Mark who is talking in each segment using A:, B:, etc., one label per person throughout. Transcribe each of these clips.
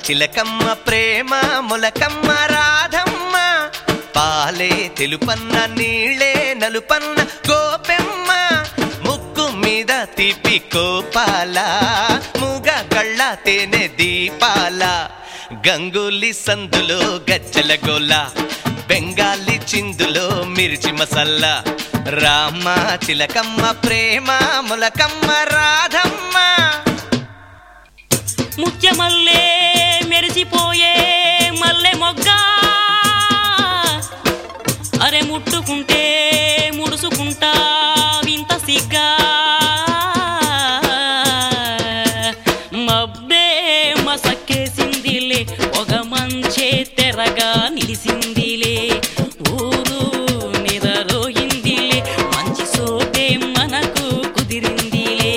A: చిలకమ్మ ప్రేమ మొలకమ్మ రాధమ్మ పాలే తెలుపన్న నీళ్ళే నలుపన్న గోపెమ్మ ముక్కు మీద తీపి కోపాల మూగ కళ్ళ తేనె దీపాల గంగూలి సందులో గజ్జల గోల బెంగాలీ చిందులో మిర్చి మసల్లా రామ చిలకమ్మ ప్రేమ మొలకమ్మ రాధమ్మ
B: ముత్యమల్లే మెరిసిపోయే మల్లె మొగ్గ అరే ముట్టుకుంటే ముడుసుకుంటా వింత సిగ్గా మబ్బే మసక్కేసిందిలే ఒక మంచే తెరగా నిలిసిందిలే ఊరు నిదరోయిందిలే మంచి సోటే మనకు కుదిరిందిలే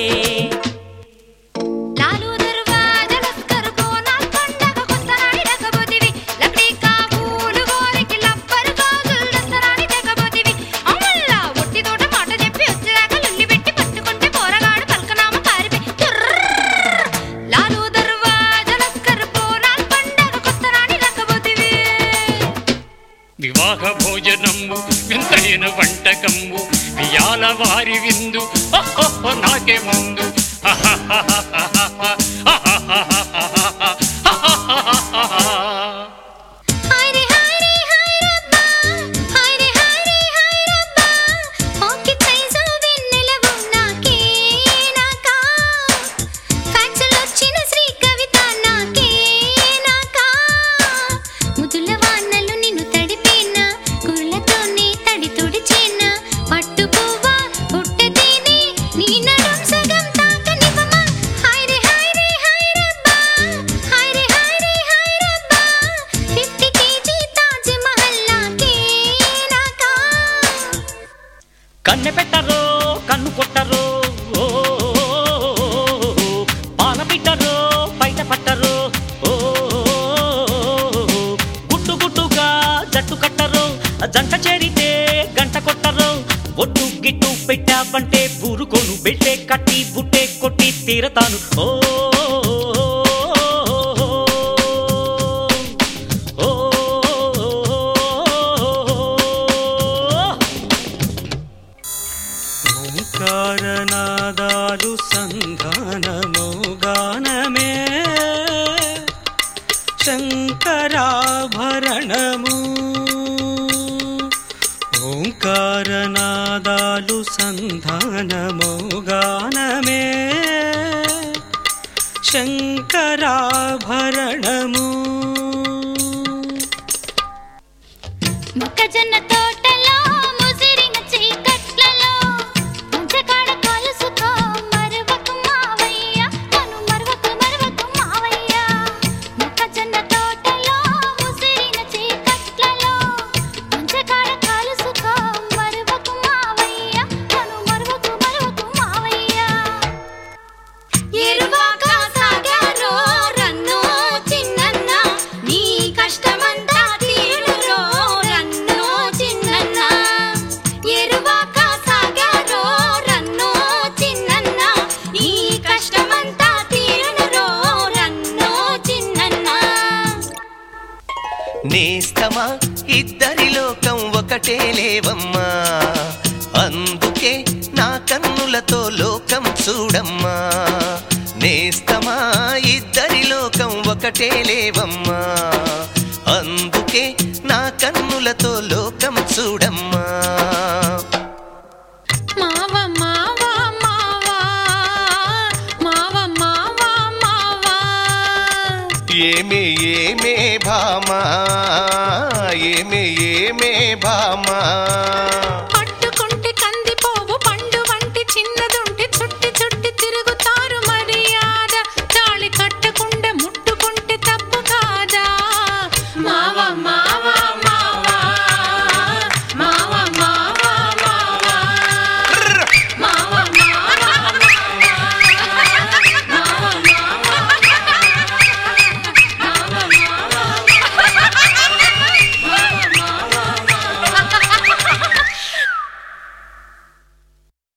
C: లాలు దర్వాజా లస్కర్ కోనాల్ పండగ కొత్తనాడి దగబోతివి లక్డీ కాబూలు గోరికి లబ్బర్ గాజులు దస్తరాని తెగబోతివి అమ్మల్ల ఒట్టి తోట మాట చెప్పి వచ్చేదాకా లుల్లి పెట్టి పట్టుకుంటే పోరగాడు పల్కనామ పారిపే లాలు దర్వాజా లస్కర్ కోనాల్ పండగ కొత్తనాడి దగబోతివి
D: వివాహ భోజనము వింతైన వంటకము వియాల వారి విందు ఓహో నాకే ముందు
C: హైరే హైరే హైరబ్బా హైరే హైరే హైరబ్బా ఓకే సైజు వెన్నెలవు నాకే నాకా ఫ్యాక్సులు వచ్చిన శ్రీ కవిత నాకే నాకా ముదుల వానలు నిన్ను తడిపేనా కుర్లతోనే తడి తుడిచేనా పట్టు పువ్వా పుట్టతేనే నీ నడుం సగం తాకనివ్వమా హైరే హైరే హైరబ్బా హైరే హైరే హైరబ్బా ఫిఫ్టీ కేజీ తాజ్ మహల్ నాకే నాకా
B: కన్నె పెట్టరో కన్ను కొట్టరో ఓ, పాల పిట్టరో బయట పట్టరో ఓ, గుట్టు గుట్టుగా జట్టు కట్టరో జంట చేరితే గంట కొట్టరో ఒట్టు గిట్టు పెట్టావంటే బూరుకోను బెట్టే కట్టి బుట్టే కొట్టి తీరతాను ఓ ఓ, ఓ ఓంకారనాదాలు సంధానము గానమే శంకరాభరణము ఓంకారనాదాలు సంధానము గానమే శంకరాభరణము
C: మొక్కజొన్న తోటలో ముసిరిన చీకట్లలో మంచకాడ కలుసుకో మరువకు మావయ్య నన్ను మరువకు మరువకు మావయ్య మొక్కజొన్న తోటలో ముసిరిన చీకట్లలో మంచకాడ కలుసుకో మరువకు మావయ్య నన్ను మరువకు మరువకు మావయ్య ఎరువాక సాగారో రన్నో చిన్నన్న నీ కష్టమంతా తీరురో రన్నో చిన్నన్న ఎరువాక సాగారో రన్నో చిన్నన్న నీ కష్టమంతా తీరునురో రన్నో చిన్నన్న
A: నేస్తమా ఇద్దరి లోకం ఒకటే లేవమ్మా అందుకే నా కన్నులతో లోకం చూడమ్మా నేస్తమా ఇద్దరి లోకం ఒకటే లేవమ్మా అందుకే నా కన్నులతో లోకం చూడమ్మా
C: మావ మావ మావ మావ మావ మావ
A: ఏమే ఏమే భామా ఏమే ఏమే భామా